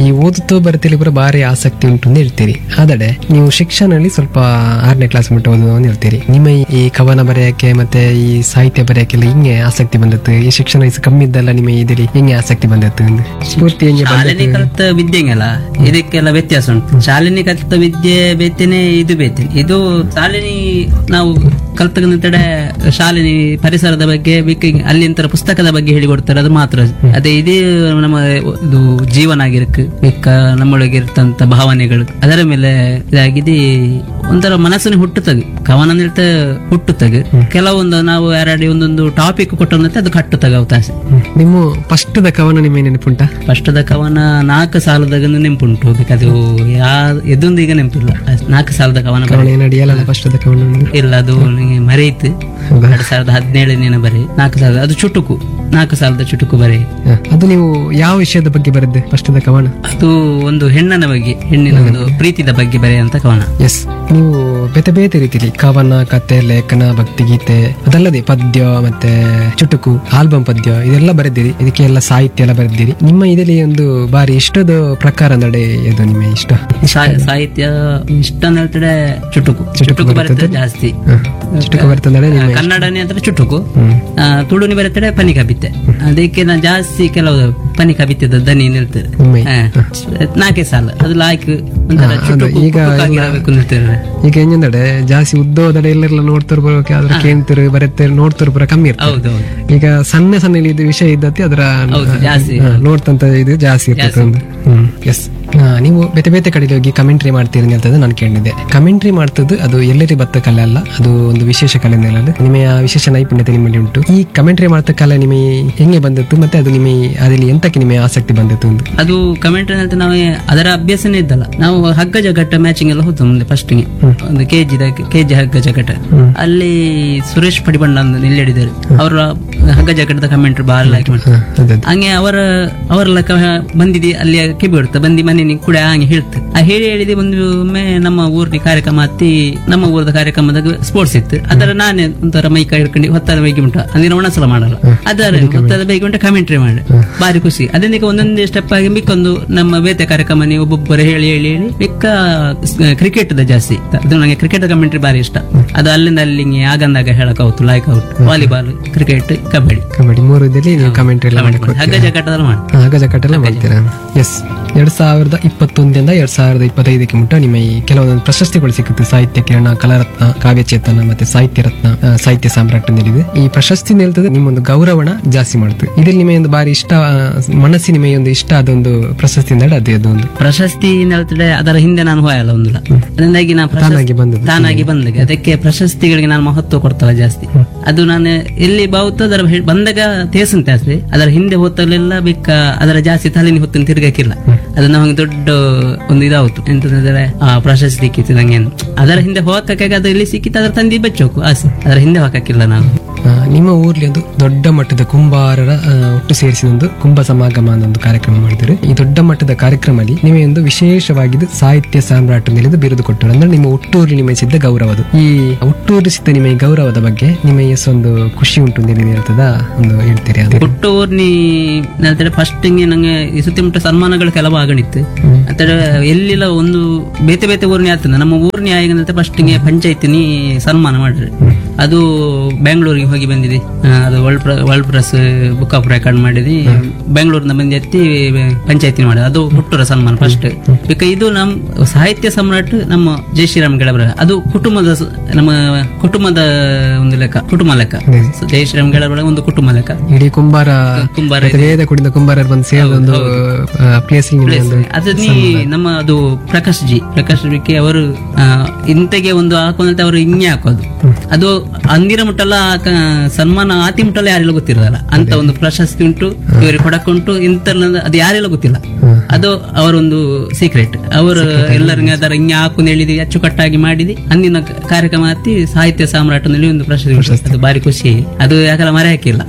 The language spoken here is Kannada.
ಈ ಓದುತ್ತೋ ಬರೆತಿಲಿ ಪೂರ ಭಾರಿ ಆಸಕ್ತಿ ಉಂಟು ಅಂತ ಹೇಳ್ತೀರಿ ಆದರೆ ನೀವು ಶಿಕ್ಷಣದಲ್ಲಿ ಸ್ವಲ್ಪ ಆರನೇ ಕ್ಲಾಸ್ ಮಟ್ಟ ಓದುವ ಅಂತ ಹೇಳ್ತೀರಿ ನಿಮ್ಮ ಈ- ಈ ಕವನ ಬರೆಯಕ್ಕೆ ಮತ್ತೆ ಈ ಸಾಹಿತ್ಯ ಬರೆಯಕ್ಕೆಲ್ಲ ಹಿಂಗೆ ಆಸಕ್ತಿ ಬಂದದ್ದು ಈ ಶಿಕ್ಷಣ ವಯಸ್ಸು ಕಮ್ಮಿ ಇದ್ದಲ್ಲ ನಿಮ್ಮ ಇದರಲ್ಲಿ ಹೆಂಗೆ ಆಸಕ್ತಿ ಬಂದದ್ದು ಅಂತ? ಸ್ಫೂರ್ತಿ ಹೆಂಗೆ ಶಾಲೆನೇ ಬಂದದ್ದು ಕಲಿತ ವಿದ್ಯೆಂಗಲ್ಲ ಇದಕ್ಕೆಲ್ಲ ವ್ಯತ್ಯಾಸ ಉಂಟು ಶಾಲೆನೇ ಕಲಿತ ವಿದ್ಯೆ ಬೇತೇನೆ ಇದು ಬೇತೇನೆ ಇದು ಶಾಲೆನಿ ನಾವು ಕಲ್ತಗಂತಡೆ ಶಾಲೆನಿ ಪರಿಸರದ ಬಗ್ಗೆ ಬಿಕ್ಕ ಅಲ್ಲಿಂತರ ಪುಸ್ತಕದ ಬಗ್ಗೆ ಹೇಳಿಕೊಡ್ತಾರೆ ಅದು ಮಾತ್ರ ಅದೇ ಇದೇ ನಮ್ಮ ಇದು ಜೀವನ ಆಗಿರಕ್ಕೆ ಬಿಕ್ಕ ನಮ್ಮೊಳಗೆ ಇರ್ತಂತ ಭಾವನೆಗಳು ಅದರ ಮೇಲೆ ಇದಾಗಿದೆ ಒಂಥರ ಮನಸ್ಸನ್ನು ಹುಟ್ಟುತ್ತದೆ ಕವನ ನಿಲ್ತ ಹುಟ್ಟುತ್ತದೆ ಕೆಲವೊಂದು ನಾವು ಯಾರಡಿ ಒಂದೊಂದು ಟಾಪಿಕ್ ಕೊಟ್ಟಂತೆ ಅದು ಕಟ್ಟುತ್ತಾಗ ಅವಕಾಶ ನಿಮ್ಮ ಫಸ್ಟ್ದ ಕವನ ನಿಮ್ಮ ನೆನಪುಂಟಾ ಫಸ್ಟದ ಕವನ ನಾಲ್ಕು ಸಾಲದಾಗ ನೆಂಪುಂಟು ಅದಕ್ಕೆ ಅದು ಯಾ ಎದೊಂದು ಈಗ ನೆನಪಿಲ್ಲ ಅಷ್ಟ್ ನಾಲ್ಕು ಸಾಲದ ಕವನ ಬರೀ ಕವನ ಏನಡಿಯಲ್ಲ ಫಸ್ಟ್ದ ಕವನ ನಿಮ್ಗೆ? ಇಲ್ಲ ಅದು ನನಗೆ ಮರೆಯಿತು ಹೌದಾ? ಎರಡ್ ಸಾವಿರದ ಹದಿನೇಳನೇನ ಬರೀ ನಾಲ್ಕು ಸಾವಿರದ ಅದು ಚುಟುಕು ನಾಲ್ಕು ಸಾಲದ ಚುಟುಕು ಬರೀ ಹ. ಅದು ನೀವು ಯಾವ ವಿಷಯದ ಬಗ್ಗೆ ಬರೆದ್ದೆ ಫಸ್ಟ್ದ ಕವನ ಅದು ಒಂದು ಹೆಣ್ಣನ ಬಗ್ಗೆ ಹೆಣ್ಣಿನ ಒಂದು ಪ್ರೀತಿದ ಬಗ್ಗೆ ಬರೆಯುವಂತ ಕವನ ಎಸ್ ನೀವು ಬೇತೆ ಬೇತೆ ರೀತಿಲಿ ಕವನ ಕತೆ ಲೇಖನ ಭಕ್ತಿಗೀತೆ ಅದಲ್ಲದೆ ಪದ್ಯ ಮತ್ತೆ ಚುಟುಕು ಆಲ್ಬಮ್ ಪದ್ಯ ಇದೆಲ್ಲ ಬರೆದಿರಿ ಇದಕ್ಕೆ ಎಲ್ಲ ಸಾಹಿತ್ಯ ಎಲ್ಲ ಬರೆದಿರಿ ನಿಮ್ಮ ಇದರಲ್ಲಿ ಒಂದು ಬಾರಿ ಇಷ್ಟದ ಪ್ರಕಾರ ನಡೆ ಇದು ನಿಮ್ಮ ಇಷ್ಟ ಸಾ- ಸಾಹಿತ್ಯ ಇಷ್ಟ ಅಂತ ಹೇಳ್ತಾರೆ ಚುಟುಕು ಚುಟುಕು ಬರುತ್ತೆ ಜಾಸ್ತಿ ಹ. ಚುಟುಕು ಬರ್ತಂದ್ರೆ ನಿಮ್ಮ ಕನ್ನಡನೇ ಅಂದ್ರೆ ಚುಟುಕು ಹ್ಮ್. ಆ, ತುಳುನಿ ಬರುತ್ತದೆ ಪನಿ ಕಬಿತ್ತೆ ಅದಕ್ಕೆ ನಾನು ಜಾಸ್ತಿ ಕೆಲವು ಪನಿ ಕಬಿತ್ತದ ದನಿ ನಿಲ್ತದೆ ಒಮ್ಮೆ. ಹಾ. ನಾಲ್ಕೇ ಸಾಲ ಅದು ಲಾಯ್ಕ್ ಒಂಥರ ಹಾ, ಅದು ಚುಟುಕು ಈಗ ಕುಕ್ಕುಕ್ಕಾಗಿರಬೇಕು ನಿಲ್ತಾರೆ ಈಗ ಹೆಂಗಂದ್ರೆ ಜಾಸ್ತಿ ಉದ್ದೋದಡೆ ಎಲ್ಲೆಲ್ಲ ನೋಡ್ತಿರ್ ಬರೋಕೆ ಆದ್ರೆ ಕೇಳ್ತಿರು ಬರುತ್ತೆ ನೋಡ್ತಿರ್ ಪುರ ಕಮ್ಮಿ ಇರ್ತದೆ ಹೌದೌದು ಈಗ ಸಣ್ಣ ಸಣ್ಣ ಇದು ವಿಷಯ ಇದ್ದತಿ ಅದರ ಹೌದು ಜಾಸ್ತಿ ಹಾ, ನೋಡ್ತಂತ ಇದು ಜಾಸ್ತಿ ಇರ್ತದೆ ಒಂದು ಎಸ್ ನೀವು ಬೇತೆ ಬೇತೆ ಕಡೆಗೆ ಹೋಗಿ ಕಮೆಂಟ್ರಿ ಮಾಡ್ತೀರಿ ಅಂತ ನಾನು ಕೇಳಿದ್ದೆ ಕಮೆಂಟ್ರಿ ಮಾಡ್ತದ್ದು ಅದು ಎಲ್ಲರಿ ಬತ್ತ ಕಲೆ ಅಲ್ಲ ಅದು ಒಂದು ವಿಶೇಷ ಕಲೆ ಅಲ್ಲ ನಿಮ್ಮ ವಿಶೇಷ ನೈಪುಣ್ಯತೆ ನಿಮ್ಮಲ್ಲಿ ಉಂಟು ಈ ಕಮೆಂಟ್ರಿ ಮಾಡ್ತ ಕಲೆ ನಿಮಗೆ ಹೆಂಗೆ ಬಂದದ್ದು ಮತ್ತೆ ಅದು ನಿಮ್ಮ ಅದ್ರಲ್ಲಿ ಎಂತಕ್ಕೆ ನಿಮಗೆ ಆಸಕ್ತಿ ಬಂದದ್ದು ಒಂದು ಅದು ಕಮೆಂಟ್ ಅಂತ ನಾವು ಅದರ ಅಭ್ಯಾಸನೇ ಇದ್ದಲ್ಲ ನಾವು ಹಗ್ಗ ಜಗಟ್ಟ ಮ್ಯಾಚಿಂಗ್ ಎಲ್ಲ ಹೋಗ್ತು ಮುಂದೆ ಫಸ್ಟ್ ಗೆ ಒಂದು ಕೆಜಿ ಕೆಜಿ ಹಗ್ಗ ಜಗಟ ಅಲ್ಲಿ ಸುರೇಶ್ ಪಡಿಬಂಡ ಅಂತ ನಿಲ್ಲಿಡಿದ್ದಾರೆ ಅವರ ಹಗ್ಗ ಜಗಟ್ಟದ ಕಮೆಂಟ್ ಬಾರಿ ಲೈಕ್ ಮಾಡ್ತಾರೆ ಹಾ, ಅದದ್ದು. ಹಂಗೆ ಅವರ ಅವರೆಲ್ಲ ಕ- ಬಂದಿದೆ ಅಲ್ಲಿ ಕಿಬಿ ಬಿಡುತ್ತೆ ಬಂದು ಮನೆ ಕೂಡ ಹಂಗೆ ಹೇಳ್ತು ಆ ಹೇಳಿ ಹೇಳಿದೆ ಒಂದು ಒಮ್ಮೆ ನಮ್ಮ ಊರಿನ ಕಾರ್ಯಕ್ರಮ ಹತ್ತಿ ನಮ್ಮ ಊರದ ಕಾರ್ಯಕ್ರಮದಾಗ ಸ್ಪೋರ್ಟ್ಸ್ ಇತ್ತು ಅದರ ನಾನೇ ಒಂಥರ ಮೈಕ ಹಿಡ್ಕೊಂಡು ಹೊತ್ತಾದ ಬೈಗಿ ಉಂಟು ಅಂದಿನ ಒಣಸಲ ಮಾಡಲ್ಲ ಅದರ ಹೊತ್ತಾದ ಬೈಗಿ ಉಂಟು ಕಮೆಂಟ್ರಿ ಮಾಡಿ ಬಾರಿ ಖುಷಿ ಅದನ್ನ ಒಂದೊಂದೇ ಸ್ಟೆಪ್ ಆಗಿ ಮಿಕ್ಕೊಂದು ನಮ್ಮ ಬೇತೆ ಕಾರ್ಯಕ್ರಮ ನೀವು ಒಬ್ಬೊಬ್ಬರು ಹೇಳಿ ಹೇಳಿ ಹೇಳಿ ಮಿಕ್ಕ ಕ್ರಿಕೆಟ್ ದ ಜಾಸ್ತಿ ಅದು ನನಗೆ ಕ್ರಿಕೆಟ್ ಕಮೆಂಟ್ರಿ ಬಾರಿ ಇಷ್ಟ ಅದು ಅಲ್ಲಿಂದ ಅಲ್ಲಿಗೆ ಆಗಂದಾಗ ಹೇಳಕ್ out like out volleyball cricket kabaddi kabaddi ಮೂರು ಇದ್ದಲ್ಲಿ ನೀವು ಕಮೆಂಟ್ರಿ ಎಲ್ಲ ಮಾಡಿ ಹಗ್ಗ ಜಗಟ್ಟದಲ್ಲಿ ಮಾಡಿ ಹಾಗ ಜಕಟ್ಟೆಲ್ಲ ಮಾಡ್ತೀರಾ ಎಸ್ ಎರಡ್ ಸಾವಿರದ ಇಪ್ಪತ್ತೊಂದರಿಂದ ಎರಡ್ ಸಾವಿರದ ಇಪ್ಪತ್ತೈದಕ್ಕೆ ಮುಟ್ಟ ನಿಮ್ಮ ಈ ಕೆಲವೊಂದು ಪ್ರಶಸ್ತಿಗಳು ಸಿಕ್ಕುತ್ತೆ ಸಾಹಿತ್ಯ ಕಿರಣ ಕಲಾರತ್ನ ಕಾವ್ಯಚೇತನ ಮತ್ತೆ ಸಾಹಿತ್ಯ ರತ್ನ ಆ, ಸಾಹಿತ್ಯ ಸಾಮ್ರಾಟ್ ನೀಡಿದೆ ಈ ಪ್ರಶಸ್ತಿ ನಿಲ್ತದೆ ನಿಮ್ಮೊಂದು ಗೌರವಣ ಜಾಸ್ತಿ ಮಾಡುತ್ತೆ ಇದ್ರಲ್ಲಿ ನಿಮಗೆ ಒಂದು ಬಾರಿ ಇಷ್ಟ ಆ, ಮನಸ್ಸಿನ ನಿಮಗೆ ಒಂದು ಇಷ್ಟ ಆದೊಂದು ಪ್ರಶಸ್ತಿ ಅಂದ್ರೆ ಅದೇ ಅದೊಂದು ಪ್ರಶಸ್ತಿ ಏನ್ ಹೇಳ್ತಾರೆ ಅದರ ಹಿಂದೆ ನಾನು ಹೋಯಲ್ಲ ಒಂದಿಲ್ಲ ಅದರಿಂದಾಗಿ ನಾನು ಪ್ರಶಸ್ತಿ- ತಾನಾಗಿ ಬಂದದ್ದು. ತಾನಾಗಿ ಬಂದಾಗ ಅದಕ್ಕೆ ಪ್ರಶಸ್ತಿಗಳಿಗೆ ನಾನು ಮಹತ್ವ ಕೊಡ್ತಲ್ಲ ಜಾಸ್ತಿ ಅದು ನಾನು ಎಲ್ಲಿ ಬಾವುತ್ತೋ ಅದರ ಹೆ- ಬಂದಾಗ ತೇಸನ್ ಜಾಸ್ತಿ ಅದರ ಹಿಂದೆ ಹೊತ್ತಲೆಲ್ಲ ಬೇಕ ಅದರ ಜಾಸ್ತಿ ತಲೆನಿ ಹೊತ್ತಿನ ತಿರ್ಗಕ್ಕಿಲ್ಲ ಅದು ನಮಗೆ ದೊಡ್ಡ ಒಂದು ಇದಾವತ್ತು ಎಂತಂದ್ರೆ ಆ ಪ್ರಶಸ್ತಿ ಸಿಕ್ಕಿತ್ತು ನಂಗೆ ಏನು. ಅದರ ಹಿಂದೆ ಹೋಗಕ್ಕೆ ಅದು ಎಲ್ಲಿ ಸಿಕ್ಕಿತ್ತು ಅದರ ತಂದಿ ಬೆಚ್ಚೋಕು ಆಸೆ ಅದರ ಹಿಂದೆ ಹೋಗಕ್ಕಿಲ್ಲ ನಾವು ಆ, ನಿಮ್ಮ ಊರ್ಲಿ ಒಂದು ದೊಡ್ಡ ಮಟ್ಟದ ಕುಂಬಾರರ ಆ, ಒಟ್ಟು ಸೇರಿಸಿ ಒಂದು ಕುಂಭ ಸಮಾಗಮ ಅನ್ನೋ ಒಂದು ಕಾರ್ಯಕ್ರಮ ಮಾಡಿದ್ರು ಈ ದೊಡ್ಡ ಮಟ್ಟದ ಕಾರ್ಯಕ್ರಮದಲ್ಲಿ ನಿಮಗೆ ಒಂದು ವಿಶೇಷವಾಗಿದ್ದು ಸಾಹಿತ್ಯ ಸಾಮ್ರಾಟ್ ನಿಲಿದು ಬಿರುದು ಕೊಟ್ಟರು ಅಂದ್ರೆ ನಿಮ್ಮ ಹುಟ್ಟೂರಿ ನಿಮಗೆ ಸಿದ್ಧ ಗೌರವ ಅದು ಈ ಹುಟ್ಟೂರಿ ಸಿದ್ಧ ನಿಮ್ಮ ಈ ಗೌರವದ ಬಗ್ಗೆ ನಿಮಗೆ ಎಷ್ಟು ಒಂದು ಖುಷಿ ಉಂಟು ಅಂತ ಹೇಳಿ ಹೇಳ್ತದ ಒಂದು ಹೇಳ್ತೀರಿ ಅದು ಹುಟ್ಟು ಊರ್ನಿ ಹೇಳ್ತಾರೆ ಫಸ್ಟ್ ನಂಗೆ ಈ ಸುತ್ತಮುತ್ತ ಸನ್ಮಾನಗಳು ಕೆಲವು ಆಗಣಿತ್ತು ಅಂತೇಳಿ ಎಲ್ಲಿಲ್ಲ ಒಂದು ಬೇತೆ ಬೇತೆ ಊರ್ನಿ ಆಗ್ತದೆ ನಮ್ಮ ಊರ್ನಿ ಆಗಿನಂತೆ ಫಸ್ಟ್ ಪಂಚಾಯತಿನಿ ಸನ್ಮಾನ ಮಾಡ್ರಿ ಅದು ಬೆಂಗಳೂರಿಗೆ ಹೋಗಿ ಬಂದಿದೆ ಆ, ಅದು ವರ್ಲ್ಡ್ ಪ್ರ world press book of record ಮಾಡಿದಿ ಬೆಂಗಳೂರಿನ ಬಂದು ಎತ್ತಿ ಪಂಚಾಯತಿ ಮಾಡಿದ ಅದು ಹುಟ್ಟೂರ ಸನ್ಮಾನ ಫಸ್ಟ್ ಬಿಕ ಇದು ನಮ್ ಸಾಹಿತ್ಯ ಸಮ್ರಾಟ್ ನಮ್ಮ ಜೈ ಶ್ರೀರಾಮ್ ಗೆಳಬರ ಅದು ಕುಟುಂಬದ ಸ- ನಮ್ಮ ಕುಟುಂಬದ ಒಂದು ಲೆಕ್ಕ ಕುಟುಂಬ ಲೆಕ್ಕ ಜೈ ಶ್ರೀರಾಮ್ ಗೆಳಬರ ಒಂದು ಕುಟುಂಬ ಲೆಕ್ಕ ಇಡೀ ಕುಂಬಾರ ಕುಂಬಾರ ಮತ್ತೆ ವೇದ ಕುಡಿದ ಕುಂಬಾರರು ಬಂದು ಸೇರಿದ ಒಂದು ಪ್ಲೇಸ್ ನಿಮಗೆ ಒಂದು ಅದು ನೀ ನಮ್ಮ ಅದು ಪ್ರಕಾಶ್ ಜಿ ಪ್ರಕಾಶ್ ಜಿಕ್ಕೆ ಅವರು ಆ, ಇಂತೆಗೆ ಒಂದು ಹಾಕೊಂಡಂತೆ ಅವರು ಹಿಂಗೆ ಹಾಕೋದು ಅದು ಅಂದಿನ ಮುಟ್ಟಲ್ಲ ಆ ಕ- ಸನ್ಮಾನ ಆತಿ ಮುಟ್ಟಲ್ಲ ಯಾರೆಲ್ಲ ಗೊತ್ತಿರಲ್ಲ ಅಂತ ಒಂದು ಪ್ರಶಸ್ತಿ ಉಂಟು ಇವರಿಗೆ ಕೊಡಕ್ಕುಂಟು ಇಂತ ಅದು ಯಾರೆಲ್ಲ ಗೊತ್ತಿಲ್ಲ ಅದು ಅವರೊಂದು ಸೀಕ್ರೆಟ್ ಅವರು ಎಲ್ಲರಿಗೆ ಅದರ ಹಿಂಗೆ ಹಾಕೊಂಡು ಹೇಳಿದಿ ಅಚ್ಚುಕಟ್ಟಾಗಿ ಮಾಡಿದಿ ಅಂದಿನ ಕ- ಕಾರ್ಯಕ್ರಮ ಹತ್ತಿ ಸಾಹಿತ್ಯ ಸಾಮ್ರಾಟನಲ್ಲಿ ಒಂದು ಪ್ರಶಸ್ತಿ ಉಂಟು. ಅದು ಬಾರಿ ಖುಷಿ ಅದು ಯಾಕಲ್ಲ ಮರೆಯಕ್ಕಿಲ್ಲ